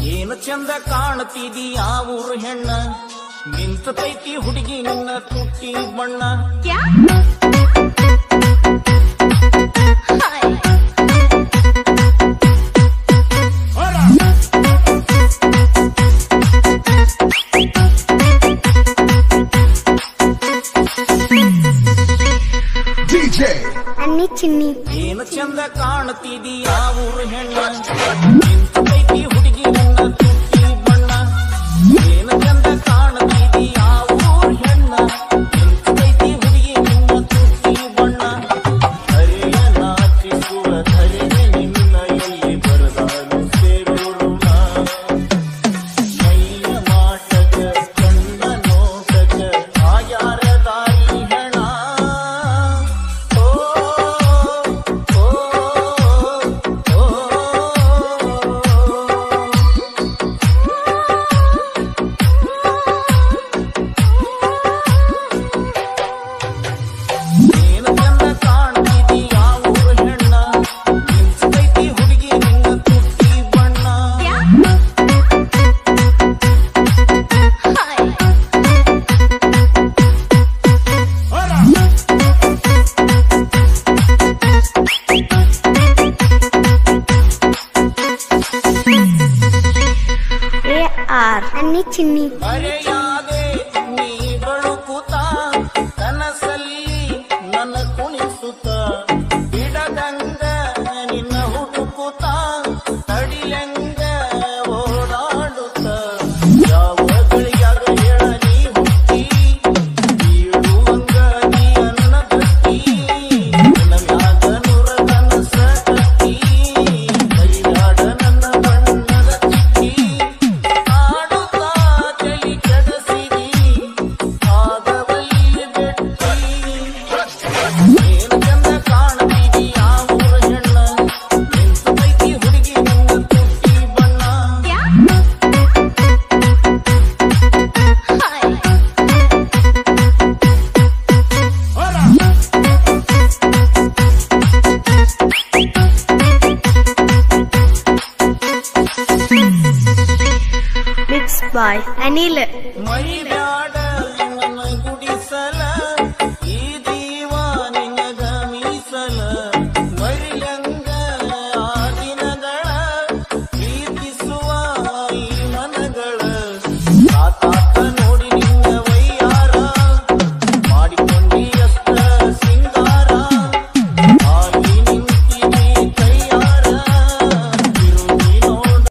ಏನು ಚಂದ ಕಾಣ್ತಿದಿ ಆ ಊರು ಹೆಣ್ಣ ನಿಂತತೈತಿ ಹುಡುಗಿ ನಿನ್ನ ತುಟ್ಟಿ ಬಣ್ಣ क्या हाय DJ. ಅನ್ನಿ ಚಿನ್ನಿ ಏನು ಚಂದ ಕಾಣ್ತಿದಿ ಆ ಊರು ಹೆಣ್ಣ ನಿಂತತೈತಿ ಹುಡುಗಿ ನಿನ್ನ ತುಟ್ಟಿ ಬಣ್ಣ ಏನು ಚಂದ ಕಾಣ್ತಿದಿ ಆ ಊರು ಹೆಣ್ಣ ನಿಂತತೈತಿ ಹುಡುಗಿ ನಿನ್ನ ತುಟ್ಟಿ ಬಣ್ಣ ಹರಿಯ ನಾಚಿಸುವ ಧರಿವೆ ನಿನ್ನ ಎಲ್ಲಿ ಬರದಾಲು ಸೇರೋರುಣ ಮೈಯ ಮಾಟಕ ಕಣ್ಣ ನೋಟಕ ಆಯಾರ ದಾರಿ ಹೆಣ ಓ ಓ ಓ ಏನು ಚಂದ ಕಾಣ್ತಿದಿ ಆ ಊರು ಹೆಣ್ಣ ನಿಂತೈತಿ ಹುಡುಗಿ ನಿನ್ನ ತುಟ್ಟಿ ಬಣ್ಣ क्या हाय ಎ ಆರ್ ಅನ್ನಿ ಚಿನ್ನಿ ಮರೆಯಾದೆ ನೀ ಬಳುಕುತ್ತ ಕನಸಲ್ಲಿ ನನ್ನ ಕುಣಿಸುತ್ತ ಬಿಡದಂಗ ನಿನ್ನ ಹುಡುಕುತ್ತ ತಡಿಲಂಗ ಓಡಾಡುತ್ತ ಯಾವ ಗಳಿಯಾಗ ಹೇಳ ನೀ ಹುಟ್ಟಿ ಬೀಳುವಂಗ ನೀ ಅನ್ನ ಗಟ್ಟಿ ನನ್ನ ಮ್ಯಾಗ ನೂರ ಕನಸ ಕಟ್ಟಿ ಕೈಯಾಡ ನನ್ನ ಬಣ್ಣದ ಚಿಕ್ಕಿ ಆಡುತ್ತಾ ಚಳಿ ಕೆಡಸಿದಿ ಆಗವಲ್ಲಿ ಬೆಟ್ಟಿ ಏನು ಚಂದ ಕಾಣ್ತಿದಿ ಆ ಊರ ಹೆಣ್ಣ ನಿಂತೈತಿ ಹುಡುಗಿ ನಿನ್ನ ತುಟ್ಟಿ ಬಣ್ಣ क्या हाय mix by Anil my bad